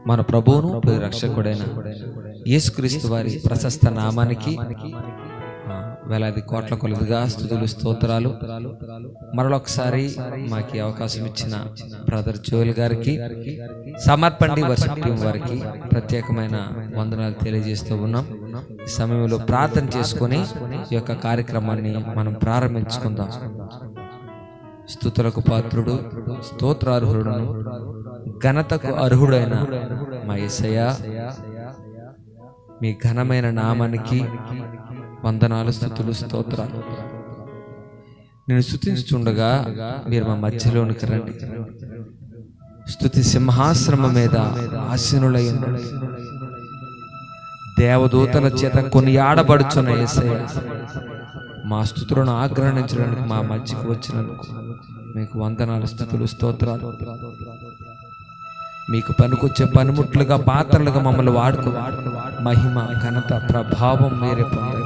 మన ప్రభువును ప్రియ రక్షకుడైన యేసుక్రీస్తు వారి ప్రశస్త నామానికి ఆ, వేలాది కోట్ల కొలదిగా స్థుతులు స్తోత్రాలు మరొకసారి మాకు ఈ అవకాశం ఇచ్చిన బ్రదర్ జోయల్ గారికి సమర్పండి వర్షిప్ టీం వారికి ప్రత్యేకమైన వందనాలు తెలియజేస్తూ ఉన్నాం ఈ సమయంలో ప్రార్థన చేసుకొని ఈ యొక్క కార్యక్రమాన్ని మనం ప్రారంభించుకుందాం స్థుతులకు పాత్రుడు స్తోత్రార్హుడును ఘనతకు అర్హుడైన మా యేసయ్య మీ ఘనమైన నామానికి వందనాలు స్థుతులు స్తోత్రాలు నేను స్థుతించుండగా మీరు మా మధ్యలోనికి రండి స్థుతి సింహాశ్రమం మీద ఆసీనులై ఉండండి దేవదూతల చేత కొనియాడబడుచున్న యేసయ్య మా స్థుతులను ఆగ్రహించడానికి మా మధ్యకు వచ్చినందుకు మీకు వందనాలు స్థుతులు స్తోత్రాలు మీకు పనికొచ్చే పనిముట్లుగా పాత్రలుగా మమ్మల్ని వాడుకో మహిమ ఘనత ప్రభావం మీరే పొందారు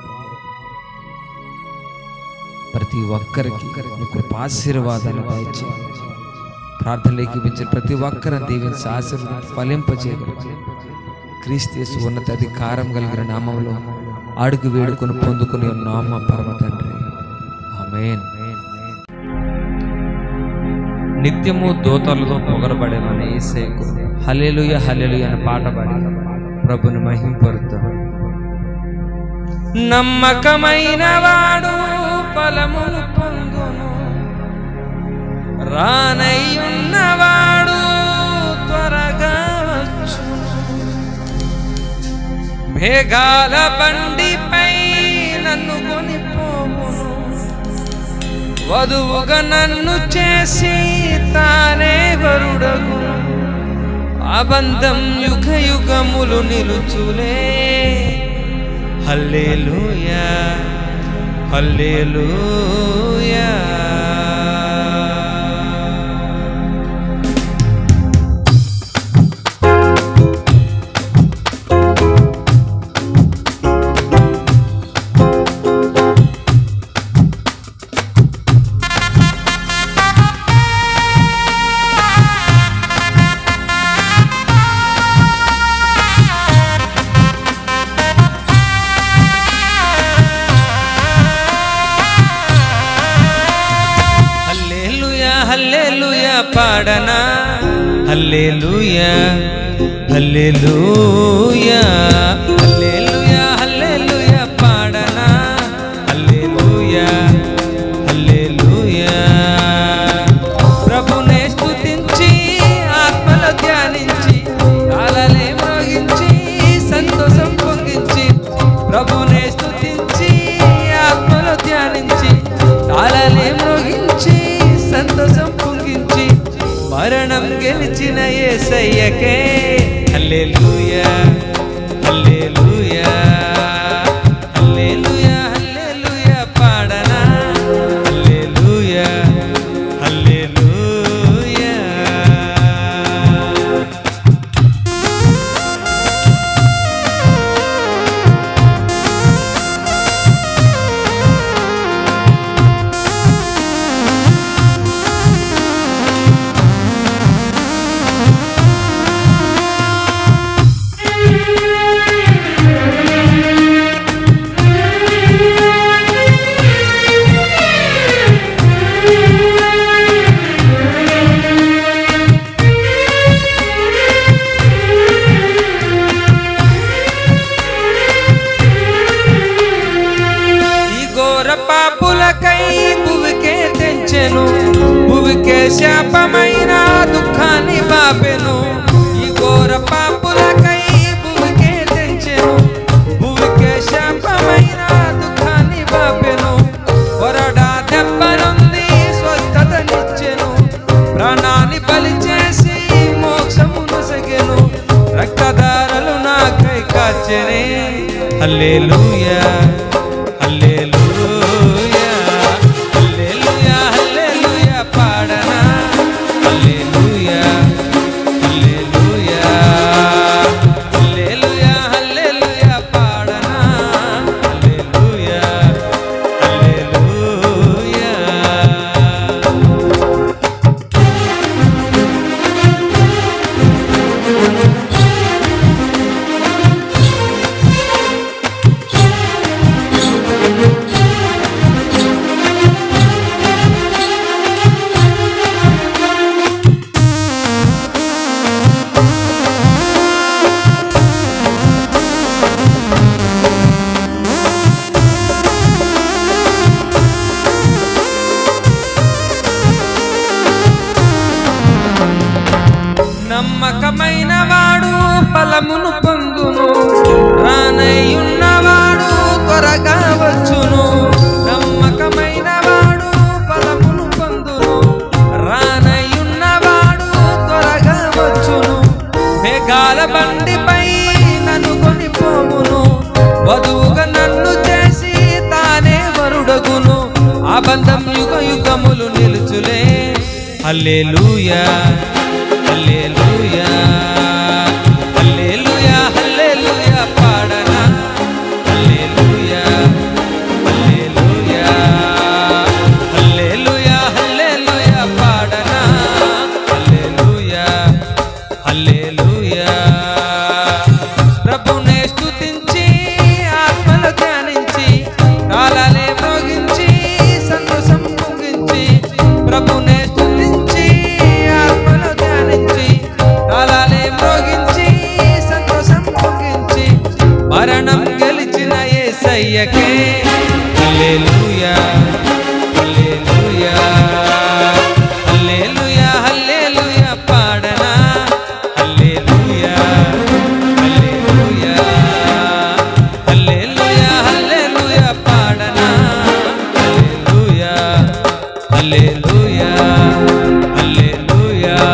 ప్రతి ఒక్కరికి మీ కృపాశీర్వాదాలు దయచేయండి ప్రార్థనలోకి ఇచ్చిన ప్రతి ఒక్కరిని దీవించి ఆశీర్వాదం ఫలింపజేయగలరు క్రీస్తు ఉన్నత అధికారం కలిగిన నామంలో అడుగు వేడుకొని పొందుకుని నామ పరమ తండ్రి ఆమేన్ నిత్యము దోతలతో పొగరబడే మన ఏసైకు హల్లెలూయ హల్లెలూయ అనే పాట పాడి ప్రభుని మహింపరుతాం నమ్మకమైన వాడు ఫలమును పొందును రానయ్యున్నవాడు త్వరగా వచ్చును మేఘాల బండిపై నన్ను కొనిపోవును వధువుగా నన్ను చేసి తానే వరుడగు అబంధం యుగ యుగములు నిలుచులే హల్లేలూయా హల్లేలూయా హల్లెలూయా హల్లెలూయా పాడనా హల్లెలూయా హల్లెలూయా హల్లెలూయా హల్లెలూయా పాడనా హల్లెలూయా హల్లెలూయా ప్రభునే స్తుతించి ఆత్మలో ధ్యానించి కాలలే మ్రోగించి సంతోషం పొంగించి ప్రభునే స్తుతించి ఆత్మలో ధ్యానించి తాళలే మ్రోగించి సంతోషం పొంగించి మరణం గెలిచిన యేసయ్యకే హల్లెలూయా హల్లెలూయా హల్లెలూయా హల్లెలూయా పాడనా హల్లెలూయా హల్లెలూయా ఈ ఘోర పాపులకై భువికే తెంచెను భువికే శాపమైన దుఃఖాన్ని బాపెను ఈ ఘోర పాపులకై భువికే తెంచెను భువికే శాపమైన దుఃఖాన్ని బాపెను కొరడా దెబ్బ నుండి స్వస్థతనిచ్చెను ప్రాణాన్ని బలి చేసి మోక్షము నొసగెను రక్తధారలు నాకై కాచెనే హల్లెలూయా హల్లెలూయా హల్లెలూయా హల్లెలూయా పాడనా హల్లెలూయా హల్లెలూయా హల్లెలూయా హల్లెలూయా పాడనా హల్లెలూయా హల్లెలూయా నమ్మకమైన వాడు ఫలమును పొందును రానయ్యున్నవాడు త్వరగా వచ్చును నమ్మకమైన వాడు ఫలమును పొందును రానయ్యున్నవాడు త్వరగా వచ్చును మేఘాల బండిపై నన్ను కొనిపోవును వధువుగా నన్ను చేసి తానే వరుడగును ఆ బంధం యుగ యుగములు నిలుచులే హల్లెలూయా హల్లెలూయా హల్లెలూయా హల్లెలూయా పాడనా హల్లెలూయా హల్లెలూయా హల్లెలూయా హల్లెలూయా పాడనా హల్లెలూయా హల్లెలూయా ప్రభునే స్తుతించి ఆత్మలో ధ్యానించి కాలాలే మ్రోగించి సంతోషం ముగించి ప్రభునే స్తుతించి ఆత్మలో ధ్యానించి కాలాలే మ్రోగించి సంతోషం ముగించి మరణం గెలిచిన యేసయ్యకే హల్లెలూయా హల్లెలూయా హల్లెలూయా హల్లెలూయా పాడనా హల్లెలూయా హల్లెలూయా హల్లెలూయా హల్లెలూయా పాడనా హల్లెలూయా హల్లెలూయా హల్లెలూయా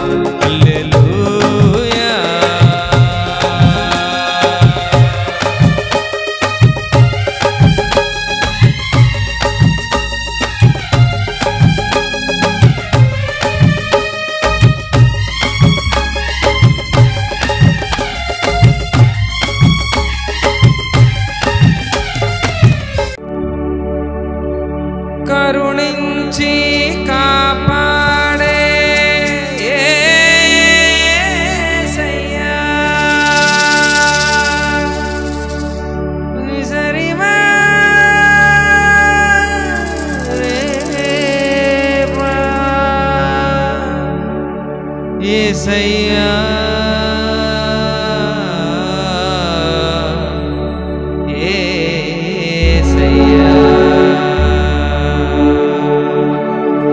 హల్లెలూయా కరుణించి కాపాడే యేసయ్యా. నిజరిమా రేపా. యేసయ్యా యేసయ్యా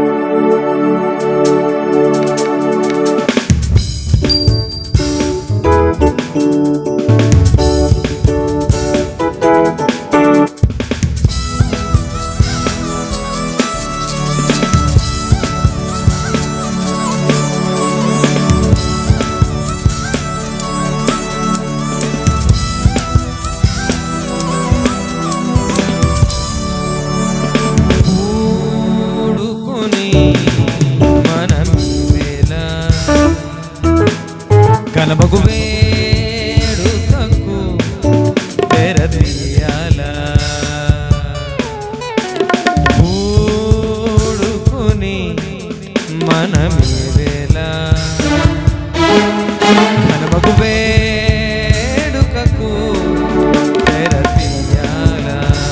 కూడుకుని మనం వేళ కనబగు వేడుకకు తెరదీయాల కూడుకుని మనం వేళ కనబగు వేడుకకు తెరదీయాల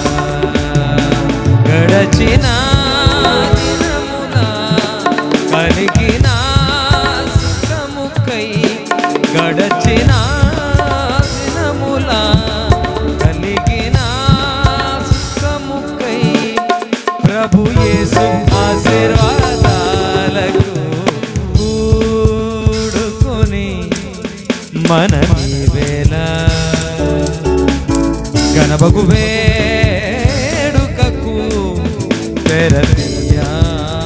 గడచిన దినమున కలిగిన సుఖముకై గడచిన దినముల కలిగిన సుఖముకై ప్రభు యేసు ఆశీర్వాదాలకు కూడుకొని మనమి వేళ గణబగు వేడుకకు తెరదీయాల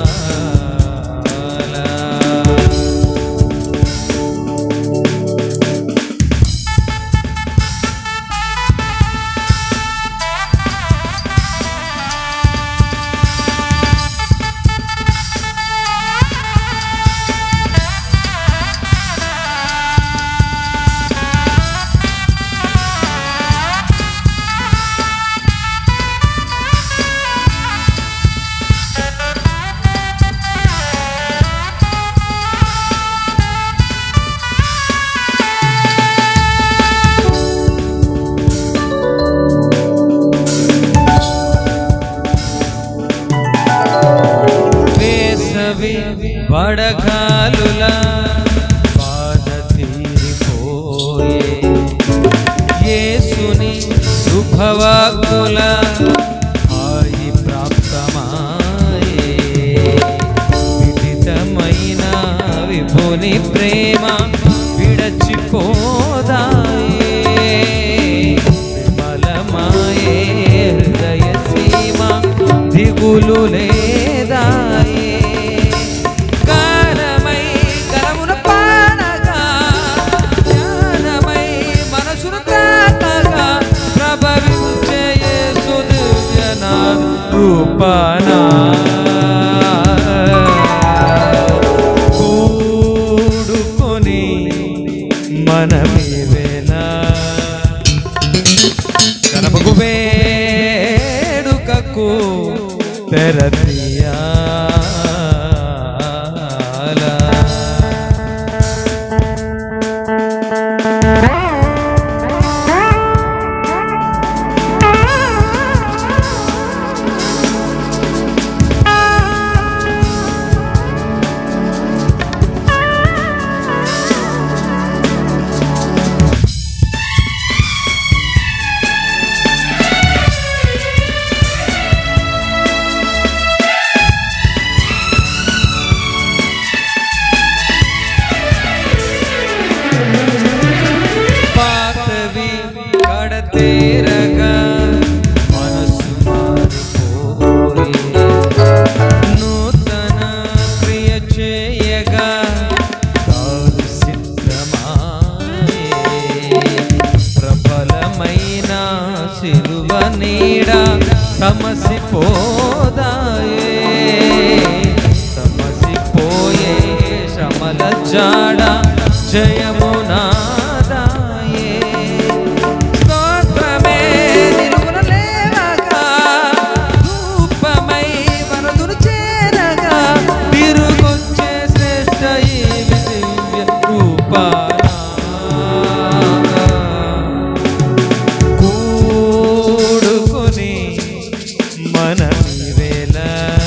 వేసవి వడగాలుల బాధ తీరిపోయే యేసుని శుభవాక్కుల హాయి ప్రాప్తమాయే విదితమైన విభుని ప్రేమ సమసిపోదాయే విమలమాయే హృదయ సీమ దిగులు లేదాయే గానమై గలమున పాడగా జ్ఞానమై మనసును తాకగా ప్రభవించే యేసు దివ్యనా రూపనా కూడుకొని మనమేవేలా కనపకు వేడుకకు తెరతీయాల పాతవి కడతేరగా మనసు మారిపోయి నూతన క్రియ చేయగా దారు సిద్ధమాయే ప్రబలమైన సిలువ నీడ సమసిపోదాయే సమసిపోయే శమల జాడ జయమునాదాయే స్తోత్రమే నిలువున లేవగా ధూపమై వరదును చేరగా తిరుగొచ్చే శ్రేష్ఠ ఈ దివ్య రూపానా కూడుకొని మన వేళ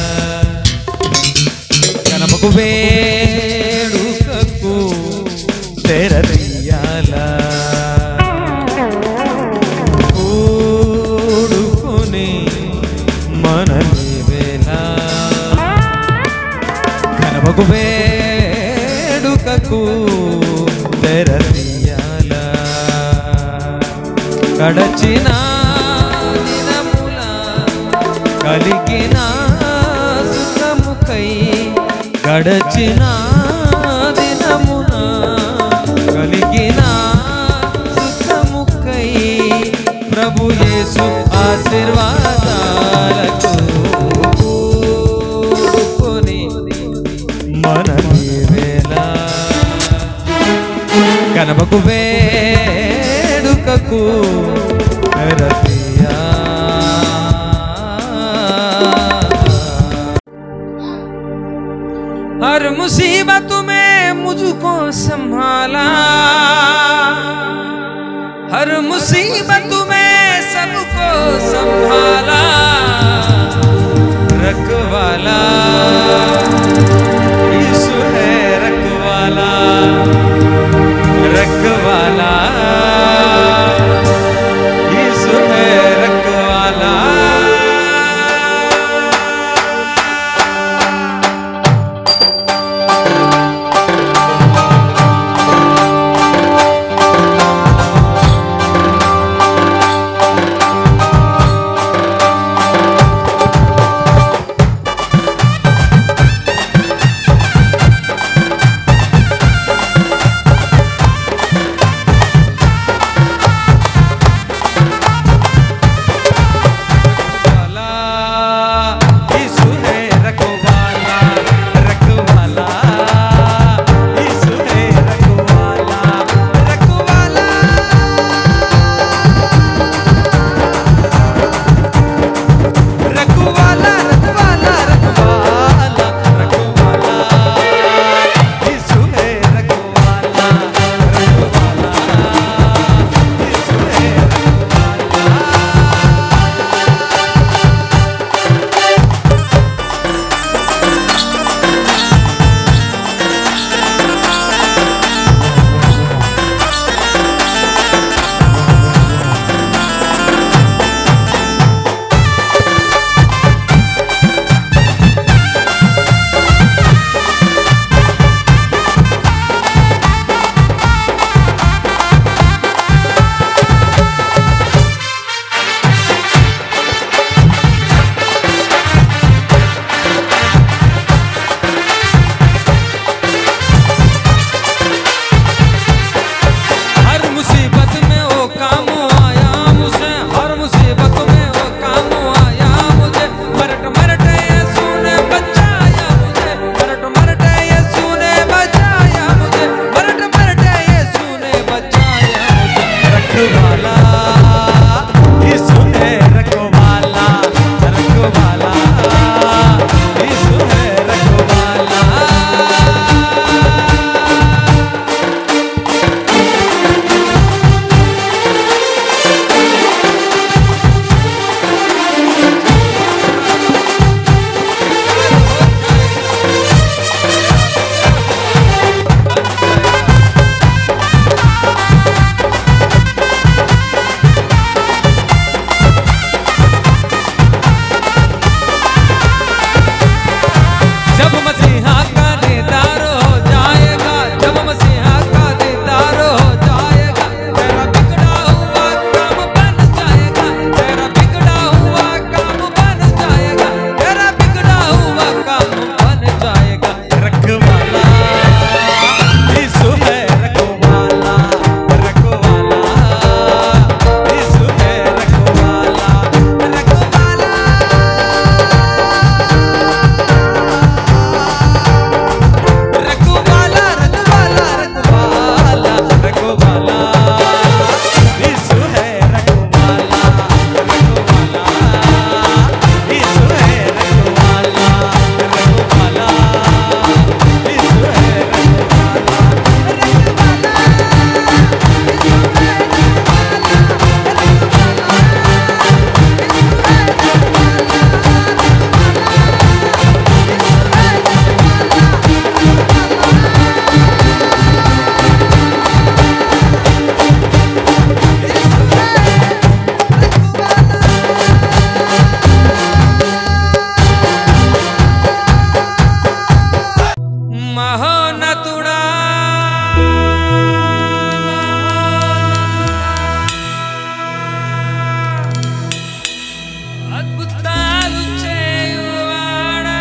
కనపకు వేడుకకు తెరదీయాల కూడుకొని మన వేళ కనపకు వేడుకకు తెరదీయాల గడచిన దినముల కలిగిన సుఖముకై గడచిన దినమున కలిగిన సుఖముకై ప్రభు యేసు ఆశీర్వాదాలకు కొని మన వేళ కనబకు వేడుకకు రతియా हर मुसीबत में मुझको संभाला हर मुसीबत में सबको संभाला रखवाला यीशु है रखवाला रखवाला यीशु है रखवाला रखवाला यीशु है रखवाला रखवाला यीशु है रखवाला जब मसीहा का दीदार हो जाएगा जब मसीहा का दीदार हो जाएगा तेरा बिगड़ा हुआ काम बन जाएगा तेरा बिगड़ा हुआ काम बन जाएगा तेरा बिगड़ा हुआ काम बन जाएगा रखवाला यीशु है रखवाला रखवाला यीशु है रखवाला रखवाला रघुवाला रघुवाला रघुवाला रघुवाला यीशु है रघुवाला रघुवाला यीशु है रघुवाला रघुवाला यीशु है మహోన్నతుడా అద్భుతాలు చేయువాడా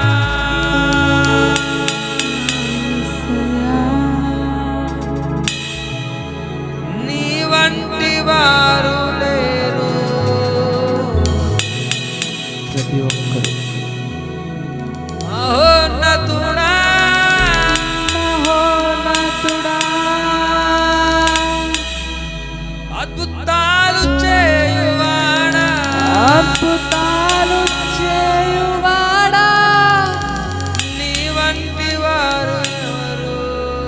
నీ వంటి వారు లేరు ప్రతి ఒక్కరు మహోన్నతుడా మహోన్నతుడా అద్భుతాలు చేయువాడా అద్భుతాలు చేయువాడా నీ వంటి వారు ఎవరు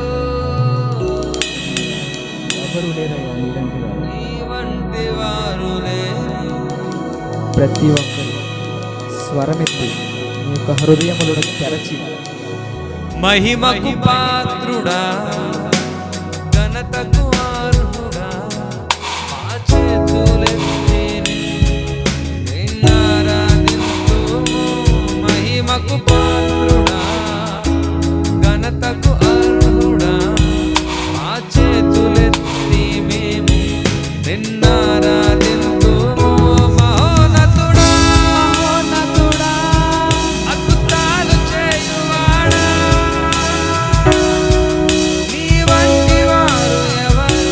ఎవరు లేరయ్యా నీలాంటి వారు నీ వంటి వారు లేరు ప్రతి ఒక్కరు స్వరమెత్తి నీ యొక్క హృదయములను తెరచి మహిమకు పాత్రుడా ఘనతకు అర్హుడా మా చేతులెత్తి నిన్నారాధింతుము. మహిమకు పాత్రుడా ఘనతకు అర్హుడా మా చేతులెత్తి మేము నిన్నారాధింతుము. మహోన్నతుడా మహోన్నతుడా అద్భుతాలు చేయువాడా నీ వంటి వారు ఎవరు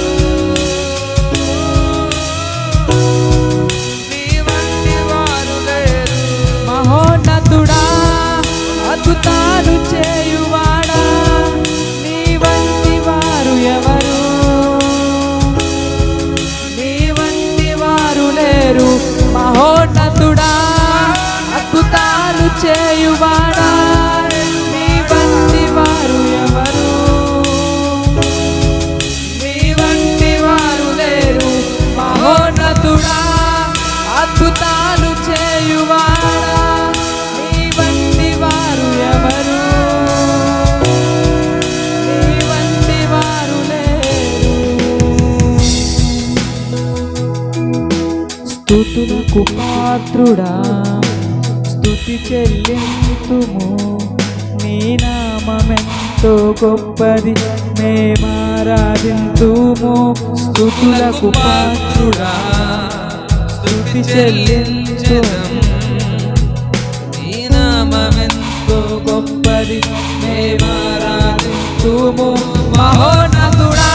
నీ వంటి వారు లేరు మహోన్నతుడా అద్భుతాలు చేయువాడా నీ వంటి వారు ఎవరు నీ వంటి వారు లేరు మహోన్నతుడా అద్భుతాలు చేయువాడా నీ వంటి వారు ఎవరు నీ వంటి వారు లేరు మహోన్నతుడా అద్భుతాలు చేయువాడా నీ వంటి వారు ఎవరు నీ వంటి వారు లేరు స్తుతులకు పాత్రుడా స్తుతి చెల్లింతుము నీ నామమెంతో గొప్పది మేమారాధింతుము స్తుతులకు పాత్రుడా స్తుతి చెల్లించదం నీ నామమెంతో గొప్పది మేమారాధింతుము మహోన్నతుడా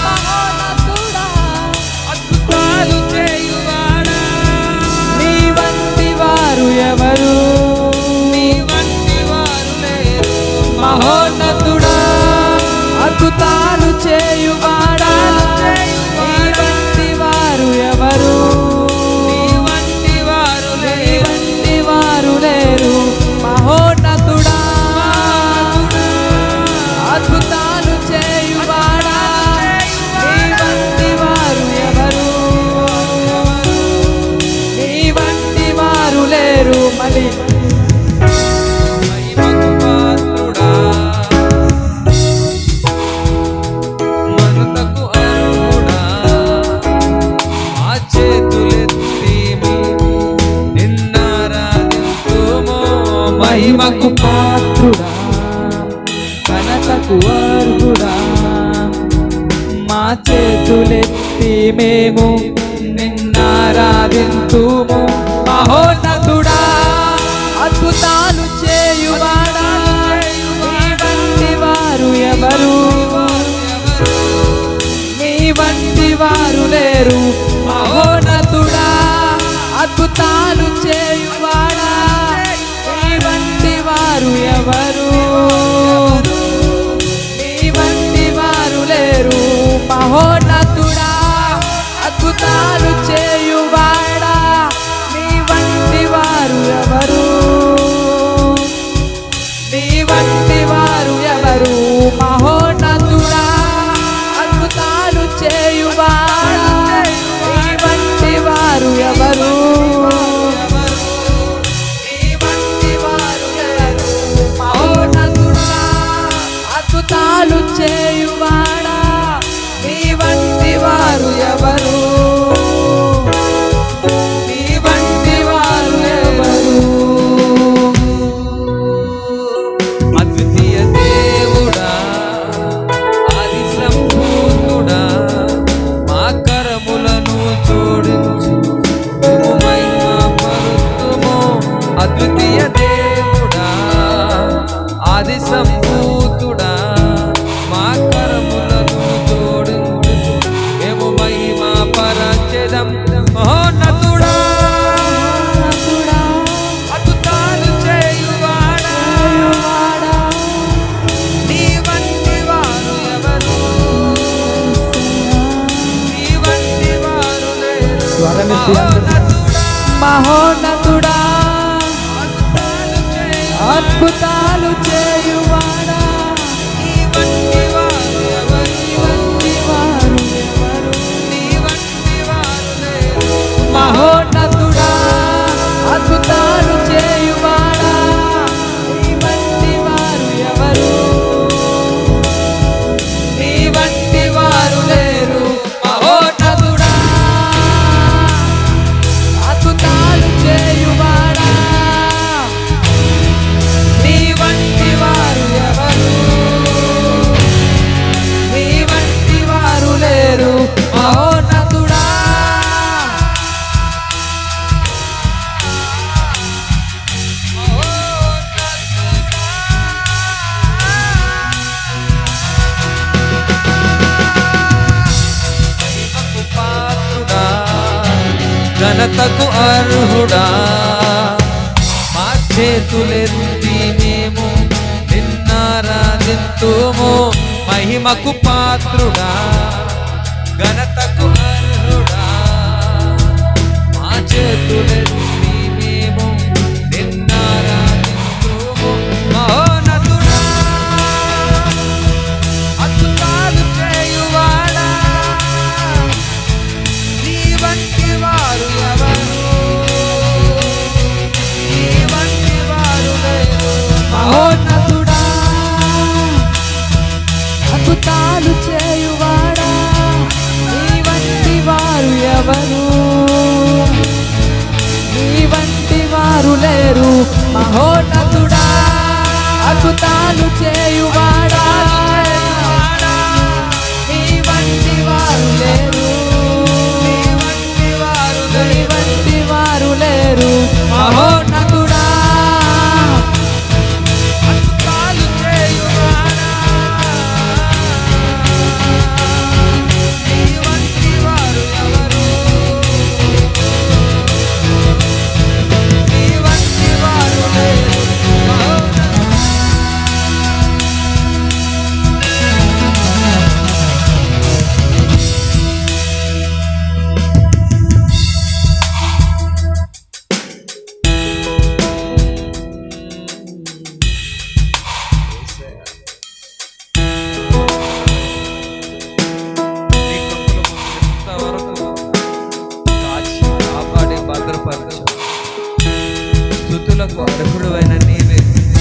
అద్భుతాలు చేయువాడా నీ వంటి వారు ఎవరు నీ వంటి వారు లేరు మహోన్నతుడా అద్భుతాలు చేయువాడా నీ వంటి వారు మా చేతులెత్తి మేము నిన్నారాధింతుము మహోన్నతుడా అద్భుతాలు చేయువాడా నీ వంటి వారు ఎవరు నీ వంటి వారు లేరు మహోన్నతుడా అద్భుతాలు చేయువాడా నీ వంటి వారు ఎవరు నీ వంటి వారు లేరు మహోన్నతుడా అద్భుతాలు చేయువాడా నీ వంటి వారు ఎవరు నీ వంటి వారు ఎవరు మహోన్నతుడా అద్భుతాలు చేయువాడా నీ వంటి వారు ఎవరు నీ వంటి వారు ఎవరు మహోన్నతుడా అద్భుతాలు చేయువాడా నీ వంటి వారు ఎవరు నీ వంటి వారు ఎవరు అద్వితీయ దేవుడా ఆది సంపూర్ణుడా మా కరములను జోడించి మేము మహిమపరుతుము. అద్వితీయ దేవుడా ఆది సంపూర్ణుడా మా కరములను జోడించి మేము మహిమ పరచెదం మహోన్నతుడా అద్భుతాలు చేయువాడా నీ వంటి వారు ఎవరు నీ వంటి వారు లేరు స్వరమెత్తి అందరూ. మహోన్నతుడా, మహోన్నతుడా అద్భుతాలు చేయువాడా, అద్భుతాలు చేయువాడా నీ వంటి వారు ఎవరు వంటి వారు ఎవరు నీ వంటి వారు లేరు మహోన్నతుడా అద్భుతాలు చేయువాడా నీ వంటి వారు ఎవరు నీ వంటి వారు లేరు మహోన్నతుడా అద్భుతాలు చేయువాడా నీ వంటి వారు ఎవరు నీ వంటి వారు లేరు మహోన్నతుడా మహిమకు పాత్రుడా, ఘనతకు అర్హుడా మా చేతులెత్తి మేము నిన్నారాధింతుము మహిమకు పాత్రుడా ఘనతకు అర్హుడా మా చేతులెత్తి మేము నిన్నారాధింతుము మహోన్నతుడా అద్భుతాలు చేయువాడా నీ వంటి వారు ఎవరు నీ వంటి వారు లేరు మహోన్నతుడా అద్భుతాలు చేయువాడా నీ వంటి వారు ఎవరు నీ వంటి వారు లేరు మహోన్నతుడా అద్భుతాలు చేయువాడా నీ వంటి వారు లేరు నీ వంటి వారు నీ లేరు వంటి వారు లేరు మహోన్నతుడా అద్భుతాలు చేయువాడా నీ వంటి వారు ఎవరు నీ వంటి వారు లేరు మహోన్నతుడా. నీ కృపలో మమ్మల్ని ఇంతవరకు కాచి కాపాడి భద్రపరచు స్థుతులకు అర్హుడువైన నీవే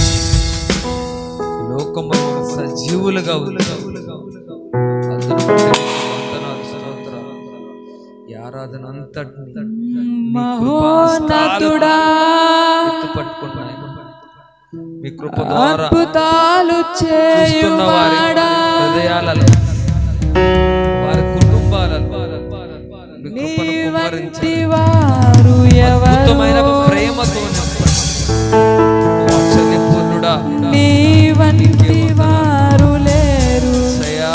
ఈ లోకములో సజీవులుగా ఉన్నావు. అందును బట్టి నీకు వందనాలు, స్తోత్రాలు. ఈ ఆరాధన అంతటిని నీ మహోన్నతుడా పట్టుకున్నాయి మీ కృప ద్వారా అద్భుతాలు చూస్తున్న వారి చేయువాడా హృదయాలలో వారి కుమ్మరించండి వారు అద్భుతమైన ఎవరు ప్రేమతో నింపండి. వాత్సల్యపూర్ణుడా నీ వంటి వారు లేరు సయా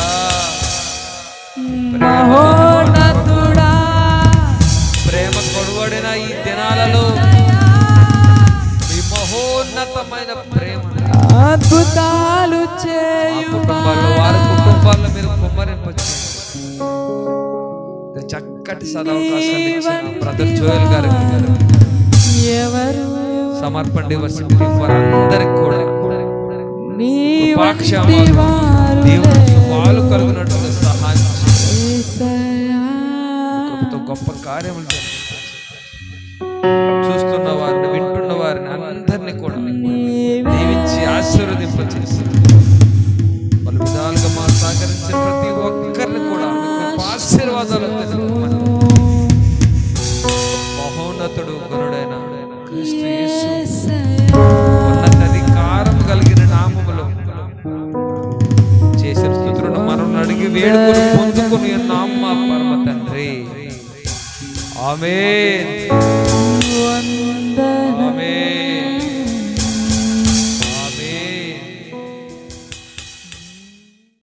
మహోన్నతుడా ప్రేమ కొడవడిన ఈ దినాలలో ఈ మహోన్నతమైన ప్రేమ అద్భుతాలు ఆ చేయు కుటుంబాల్లో వారి కుటుంబాల్లో మీరు కుమ్మరింపచ్చు చక్కటి సదవకాశాలు ఇచ్చిన బ్రదర్ జోయల్ గారు ఎవరు సమర్పణ దివస్ టీం వారందరికి కూడా నీ వంటి కృపాక్షేమాలు వారు దేవుని శుభాలు కలుగునట్లు సహాయం చేయండి. యేసయ్యా. కృపతో గొప్ప కార్యములు జరిగించండి. చూస్తున్న వారిని వింటున్న వారిని అందరినీ కూడా దీవించి ఆశీర్వదింపచేసి పలు విధాలుగా మా సహకరించిన ప్రతి ఒక్కరిని కూడా మీ కృప ఆశీర్వాదాలు తెలుపమని మహోన్నతుడు గురుడైన క్రీస్తు యేసు ఉన్నత అధికారం కలిగిన నామములో చేసిన స్థుతులను మనం అడిగి వేడుకొని పొందుకుని నామ పరమ తండ్రి ఆమె